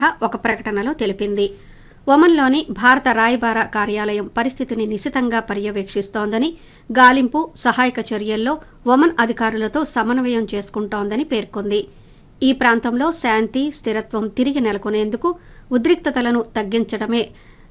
ఒక ప్రకటనలో తెలిపింది ఒమన్లోని భారత రాయబార కార్యాలయం పరిస్థితిని నిశితంగా పర్యవేక్షిస్తోందని గాలింపు సహాయక చర్యల్లో ఒమన్ అధికారులతో సమన్వయం చేసుకుంటోందని పేర్కొంది ఈ ప్రాంతంలో శాంతి స్థిరత్వం తిరిగి నెలకొనేందుకు ఉద్రిక్తతలను తగ్గించడమే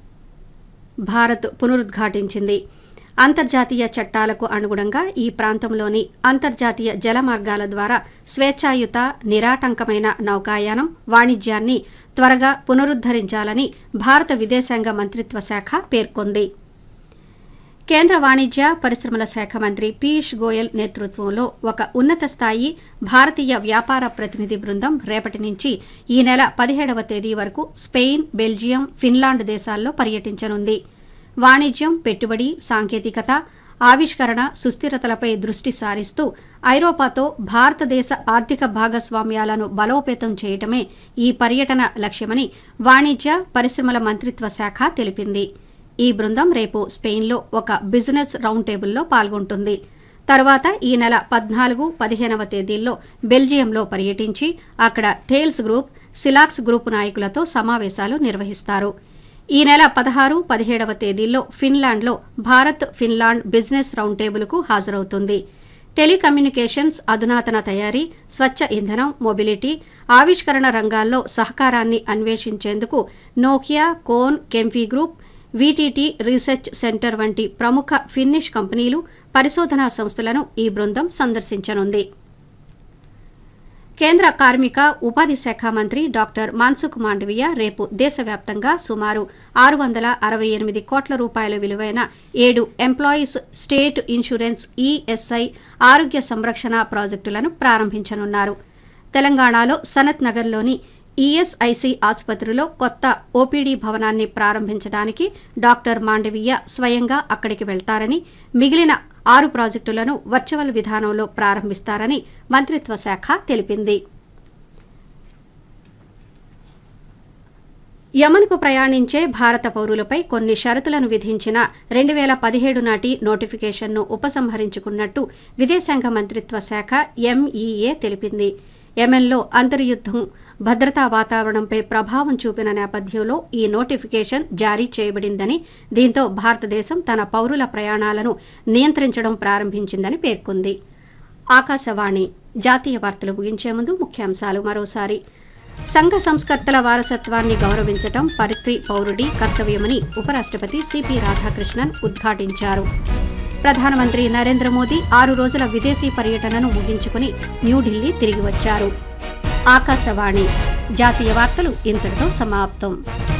భారత్ పునరుద్ఘాటించింది అంతర్జాతీయ చట్టాలకు అనుగుణంగా ఈ ప్రాంతంలోని అంతర్జాతీయ జల మార్గాల ద్వారా స్వేచ్ఛాయుత నిరాటంకమైన నౌకాయానం వాణిజ్యాన్ని త్వరగా పునరుద్దరించాలని భారత విదేశాంగ మంత్రిత్వ శాఖ పేర్కొంది కేంద్ర వాణిజ్య పరిశ్రమల శాఖ మంత్రి పీయూష్ గోయల్ నేతృత్వంలో ఒక ఉన్నత స్థాయి భారతీయ వ్యాపార ప్రతినిధి బృందం రేపటి నుంచి ఈ నెల పదిహేడవ తేదీ వరకు స్పెయిన్ బెల్జియం ఫిన్లాండ్ దేశాల్లో పర్యటించనుంది వాణిజ్యం పెట్టుబడి సాంకేతికత ఆవిష్కరణ సుస్థిరతలపై దృష్టి సారిస్తూ ఐరోపాతో భారతదేశ ఆర్థిక భాగస్వామ్యాలను బలోపేతం చేయటమే ఈ పర్యటన లక్ష్యమని వాణిజ్య పరిశ్రమల మంత్రిత్వ శాఖ తెలిపింది ఈ బృందం రేపు స్పెయిన్లో ఒక బిజినెస్ రౌండ్ టేబుల్లో పాల్గొంటుంది తర్వాత ఈ నెల పద్నాలుగు పదిహేనవ తేదీల్లో బెల్జియంలో పర్యటించి అక్కడ థేల్స్ గ్రూప్ సిలాక్స్ గ్రూప్ నాయకులతో సమావేశాలు నిర్వహిస్తారు ఈ నెల పదహారు పదిహేడవ తేదీల్లో ఫిన్లాండ్లో భారత్ ఫిన్లాండ్ బిజినెస్ రౌండ్ టేబుల్కు హాజరవుతుంది టెలికమ్యూనికేషన్స్ అధునాతన తయారీ స్వచ్ఛ ఇంధనం మొబిలిటీ ఆవిష్కరణ రంగాల్లో సహకారాన్ని అన్వేషించేందుకు Nokia Kone Kemppi group VTT research centre వంటి ప్రముఖ ఫిన్నిష్ కంపెనీలు పరిశోధనా సంస్థలను ఈ బృందం సందర్శించనుంది కేంద్ర కార్మిక ఉపాధి శాఖ మంత్రి డాక్టర్ మాన్సుఖ్ మాండవీయ రేపు దేశవ్యాప్తంగా సుమారు ఆరు వందల అరవై ఎనిమిది కోట్ల రూపాయల విలువైన ఏడు ఎంప్లాయీస్ స్టేట్ ఇన్సూరెన్స్ ఈఎస్ఐ ఆరోగ్య సంరక్షణ ప్రాజెక్టులను ప్రారంభించనున్నారు తెలంగాణలో సనత్ నగర్లోని ఈఎస్ఐసి ఆసుపత్రిలో కొత్త ఓపీడీ భవనాన్ని ప్రారంభించడానికి డాక్టర్ మాండవీయ స్వయంగా అక్కడికి వెళ్తారని మిగిలిన ఆరు ప్రాజెక్టులను వర్చువల్ విధానంలో ప్రారంభిస్తారని మంత్రిత్వ శాఖ తెలిపింది యమన్కు ప్రయాణించే భారత పౌరులపై కొన్ని షరతులను విధించిన రెండు వేల పదిహేడు నాటి నోటిఫికేషన్ను ఉపసంహరించుకున్నట్టు విదేశాంగ మంత్రిత్వ శాఖ ఎంఈఏ తెలిపింది యెమెన్లో అంతర్యుద్దం భద్రతా వాతావరణంపై ప్రభావం చూపిన నేపథ్యంలో ఈ నోటిఫికేషన్ జారీ చేయబడిందని దీంతో భారతదేశం తన పౌరుల ప్రయాణాలను నియంత్రించడం ప్రారంభించిందని పేర్కొంది ఆకాశవాణి జాతీయ వార్తలు ముగించే ముందు ముఖ్యాంశాలు మరోసారి సంఘ సంస్కర్తల వారసత్వాన్ని గౌరవించటం ప్రతి పౌరుడి కర్తవ్యమని ఉపరాష్ట్రపతి సిపి రాధాకృష్ణన్ ఉద్ఘాటించారు ప్రధానమంత్రి నరేంద్ర మోదీ ఆరు రోజుల విదేశీ పర్యటనను ముగించుకుని న్యూఢిల్లీ తిరిగి వచ్చారు ఆకాశవాణి జాతీయ వార్తలు ఇంతటితో సమాప్తం